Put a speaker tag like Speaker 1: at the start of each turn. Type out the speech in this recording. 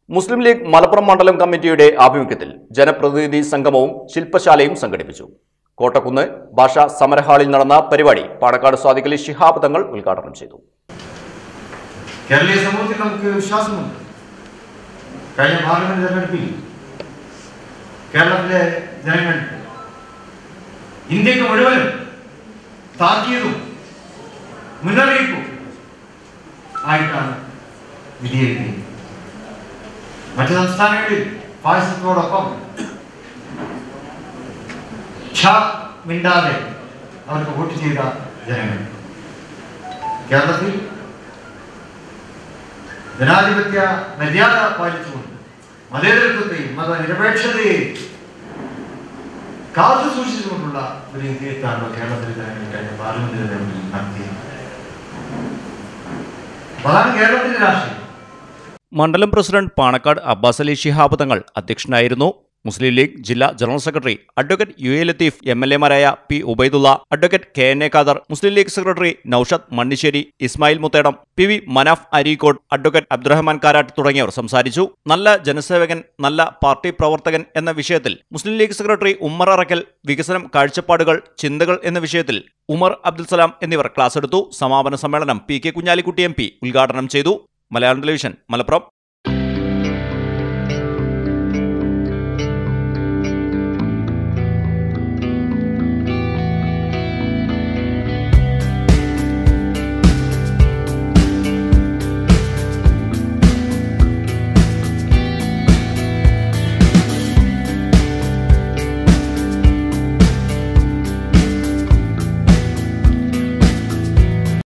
Speaker 1: മുസ്ലിം league Malappuram മണ്ഡലം കമ്മിറ്റിയുടെ ആഭിമുഖ്യത്തിൽ ജനപ്രതിനിധി സംഗമവും ശില്പശാലയും സംഘടിപ്പിച്ചു കോട്ടക്കുന്ന് ഭാഷാ സമരഹാളിൽ നടന്ന പരിപാടി പാണക്കാട് സ്വാദിക്കലി ശിഹാബ് തങ്ങൾ ഉദ്ഘാടനം ചെയ്തു
Speaker 2: കേരളീയ സമൂഹത്തിൽ നമുക്ക് വിശ്വാസമുണ്ട് കഴിഞ്ഞ പാർലമെന്റ് തെരഞ്ഞെടുപ്പിൽ കേരളത്തിലെ ജനങ്ങൾ ഇന്ത്യക്ക് മുഴുവനും താക്കീതും മുന്നറിയിപ്പും ആയിട്ടാണ് വിധിയെഴുതിയത് മറ്റ് സംസ്ഥാനങ്ങളിൽ ഫാസിസത്തോടൊപ്പം ക്ഷ മിണ്ടാതെ അവർക്ക് വോട്ട് ചെയ്ത ജനങ്ങൾ കേരളത്തിൽ ജനാധിപത്യ മര്യാദ പാലിച്ചുകൊണ്ട് മതേതരത്വത്തെയും മതനിരപേക്ഷതയെയും കാത്തു സൂക്ഷിച്ചുകൊണ്ടുള്ള ഒരു ഇന്ത്യത്താണ് കേരളത്തിലെ ജനങ്ങൾ കഴിഞ്ഞ പാർലമെന്റ് തെരഞ്ഞെടുപ്പിൽ നടത്തിയത് അപ്പൊ അതാണ് കേരളത്തിന്റെ രാഷ്ട്രീയം
Speaker 1: മണ്ഡലം പ്രസിഡന്റ് പാണക്കാട് അബ്ബാസ് അലി ശിഹാബ് തങ്ങൾ അധ്യക്ഷനായിരുന്നു മുസ്ലിം ലീഗ് ജില്ലാ general secretary advocate U A Latheef M L എമാരായ P Ubaidulla advocate K N A Khader Muslim League secretary Noushad Mannisseri Ismail Muthedam P V Manaf Areekode advocate Abdurahman Karat തുടങ്ങിയവർ സംസാരിച്ചു നല്ല ജനസേവകൻ നല്ല പാർട്ടി പ്രവർത്തകൻ എന്ന വിഷയത്തിൽ മുസ്ലിം ലീഗ് സെക്രട്ടറി ഉമ്മർ അറക്കൽ വികസനം കാഴ്ചപ്പാടുകൾ ചിന്തകൾ എന്ന വിഷയത്തിൽ ഉമർ അബ്ദുൽ സലാം എന്നിവർ ക്ലാസ് എടുത്തു സമാപന സമ്മേളനം P K Kunhalikutty M P ഉദ്ഘാടനം ചെയ്തു മലയാളം ടെലിവിഷൻ മലപ്പുറം